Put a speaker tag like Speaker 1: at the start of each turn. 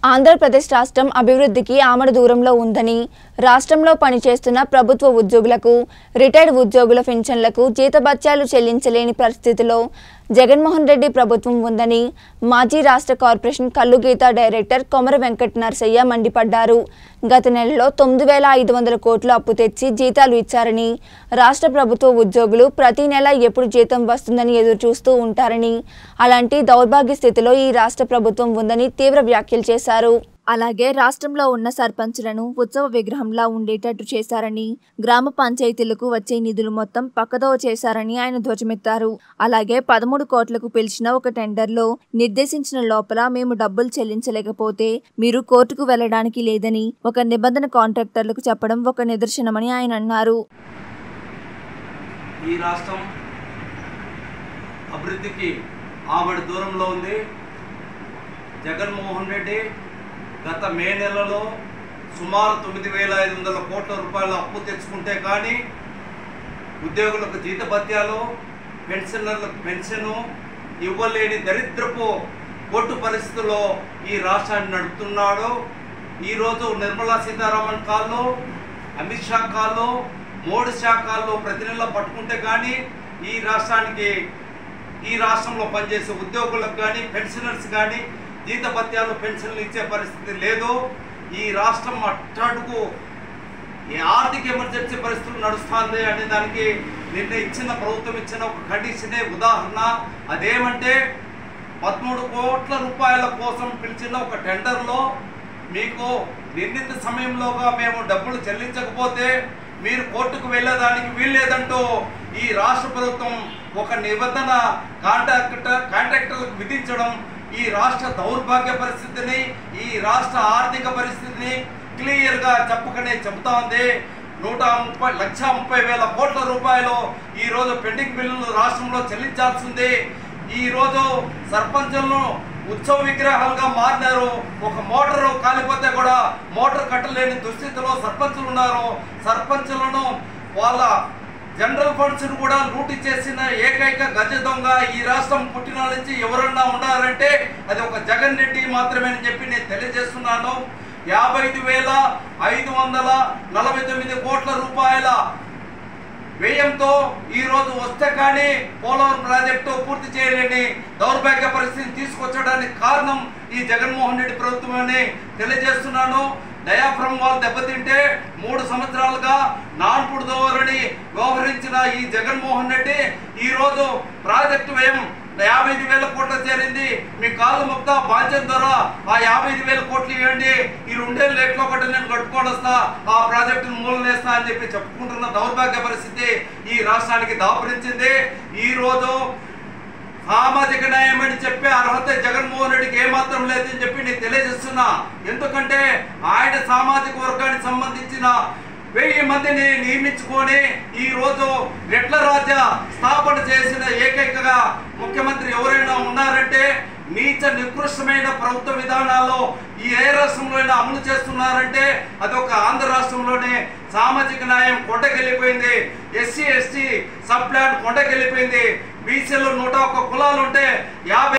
Speaker 1: ఆంధ్రప్రదేశ్ రాష్ట్రం అభివృద్ధికి ఆమడ దూరంలో ఉందని రాష్ట్రంలో పనిచేస్తున్న ప్రభుత్వ ఉద్యోగులకు రిటైర్డ్ ఉద్యోగుల పెన్షన్లకు జీతభత్యాలు చెల్లించలేని పరిస్థితిలో జగన్మోహన్ రెడ్డి ప్రభుత్వం ఉందని మాజీ రాష్ట్ర కార్పొరేషన్ కల్లుగీత డైరెక్టర్ కొమర వెంకట నరసయ్య మండిపడ్డారు గత నెలలో తొమ్మిది వేల ఐదు వందల కోట్లు అప్పు తెచ్చి జీతాలు ఇచ్చారని రాష్ట్ర ప్రభుత్వ ఉద్యోగులు ప్రతి నెల ఎప్పుడు జీతం వస్తుందని ఎదురు చూస్తూ ఉంటారని అలాంటి దౌర్భాగ్య స్థితిలో ఈ రాష్ట్ర ప్రభుత్వం ఉందని తీవ్ర వ్యాఖ్యలు చేశారు అలాగే రాష్ట్రంలో ఉన్న సర్పంచులను ఉత్సవ విగ్రహంలా ఉండేటట్టు చేశారని గ్రామ పంచాయతీలకు వచ్చే నిధులు మొత్తం పక్కదోవ చేశారని ఆయన ధ్వజమెత్తారు అలాగే పదమూడు కోట్లకు పిలిచిన ఒక టెండర్లో నిర్దేశించిన లోపల మేము డబ్బులు చెల్లించలేకపోతే మీరు కోర్టుకు వెళ్లడానికి లేదని ఒక నిబంధన కాంట్రాక్టర్లకు చెప్పడం ఒక నిదర్శనమని ఆయన అన్నారు
Speaker 2: ఈ రాష్ట్రం అభివృద్ధికి ఆవిడ దూరంలో ఉంది జగన్మోహన్ రెడ్డి గత మే నెలలో సుమారు తొమ్మిది వేల ఐదు వందల కోట్ల రూపాయల అప్పు తెచ్చుకుంటే కానీ ఉద్యోగులకు జీతభత్యాలు పెన్షనర్లకు పెన్షను ఇవ్వలేని దరిద్రపు కోర్టు పరిస్థితుల్లో ఈ రాష్ట్రాన్ని నడుపుతున్నాడు ఈరోజు నిర్మలా సీతారామన్ కాల్లో అమిత్ షా కాల్లో మోడీ షా కాల్లో ప్రతి నెల పట్టుకుంటే కానీ ఈ రాష్ట్రానికి ఈ రాష్ట్రంలో పనిచేసే ఉద్యోగులకు కానీ పెన్షనర్స్ కానీ జీతభత్యాలు పెన్షన్లు ఇచ్చే పరిస్థితి లేదు ఈ రాష్ట్రం అట్టడుగు ఈ ఆర్థిక ఎమర్జెన్సీ పరిస్థితులు నడుస్తుంది అనే దానికి నిన్న ఇచ్చిన ప్రభుత్వం ఇచ్చిన ఒక కండిషనే ఉదాహరణ అదేమంటే పదమూడు కోట్ల రూపాయల కోసం పిలిచిన ఒక టెండర్లో మీకు నిర్ణీత సమయంలోగా మేము డబ్బులు చెల్లించకపోతే మీరు కోర్టుకు వెళ్ళేదానికి వీల్లేదంటూ ఈ రాష్ట్ర ప్రభుత్వం ఒక నిబంధన కాంట్రాక్టర్ కాంట్రాక్టర్లకు విధించడం ఈ రాష్ట్ర దౌర్భాగ్య పరిస్థితిని ఈ రాష్ట్ర ఆర్థిక పరిస్థితిని క్లియర్గా చెప్పకనే చెబుతా ఉంది నూట ముప్పై లక్ష ముప్పై వేల కోట్ల రూపాయలు ఈ రోజు పెండింగ్ బిల్లులు రాష్ట్రంలో చెల్లించాల్సింది ఈ రోజు సర్పంచులను ఉత్సవ విగ్రహాలుగా మారినారు ఒక మోటార్ కాలిపోతే కూడా మోటార్ కట్టలేని దుస్థితిలో సర్పంచులు ఉన్నారు సర్పంచులను వాళ్ళ జనరల్ ఫండ్స్ కూడా లూటి చేసిన ఏకైక గజ దొంగ ఈ రాష్ట్రం పుట్టిన నుంచి ఎవరన్నా ఉన్నారంటే అది ఒక జగన్ రెడ్డి మాత్రమే అని చెప్పి నేను తెలియజేస్తున్నాను యాభై ఐదు వేల ఐదు వందల నలభై తొమ్మిది కోట్ల రూపాయల వ్యయంతో ఈ రోజు వస్తే కానీ పోలవరం ప్రాజెక్టు పూర్తి చేయలేని దౌర్భాగ్య పరిస్థితిని తీసుకొచ్చడానికి కారణం ఈ జగన్మోహన్ రెడ్డి ప్రభుత్వమని తెలియజేస్తున్నాను డయాఫ్రమ్ వాళ్ళు దెబ్బతింటే మూడు సంవత్సరాలుగా నాన్పుడు దోవరని వ్యవహరించిన ఈ జగన్మోహన్ రెడ్డి ఈ రోజు ప్రాజెక్టు వ్యయం యాభై ఐదు వేల కోట్లు చేరింది మీ కాళ్ళు మొత్తం బాధ్యత ద్వారా ఆ యాభై ఐదు వేల కోట్లు ఇవ్వండి ఈ రెండేళ్ళు ఎట్లో ఒకటి నేను కట్టుకొని వస్తా ఆ ప్రాజెక్టును మూలనేస్తా అని చెప్పి చెప్పుకుంటున్న దౌర్భాగ్య పరిస్థితి ఈ రాష్ట్రానికి దాపురించింది ఈ రోజు సామాజిక న్యాయం అని చెప్పే అర్హత జగన్మోహన్ రెడ్డికి ఏమాత్రం లేదని చెప్పి నేను తెలియజేస్తున్నా ఎందుకంటే ఆయన సామాజిక వర్గానికి సంబంధించిన వెయ్యి మందిని నియమించుకొని ఈ రోజు రెట్ల రాజ్య స్థాపన చేసిన ఏకైకగా ముఖ్యమంత్రి ఎవరైనా ఉన్నారంటే నీచ నికృష్టమైన ప్రభుత్వ విధానాల్లో ఈ ఏ రాష్ట్రంలో అయినా అమలు చేస్తున్నారంటే అది ఒక ఆంధ్ర రాష్ట్రంలోనే సామాజిక న్యాయం కొండకెళ్ళిపోయింది ఎస్సీ ఎస్టీ సబ్ ప్లాన్ కొండకెళ్ళిపోయింది బీసీలో నూట ఒక్క కులాలు ఉంటే యాభై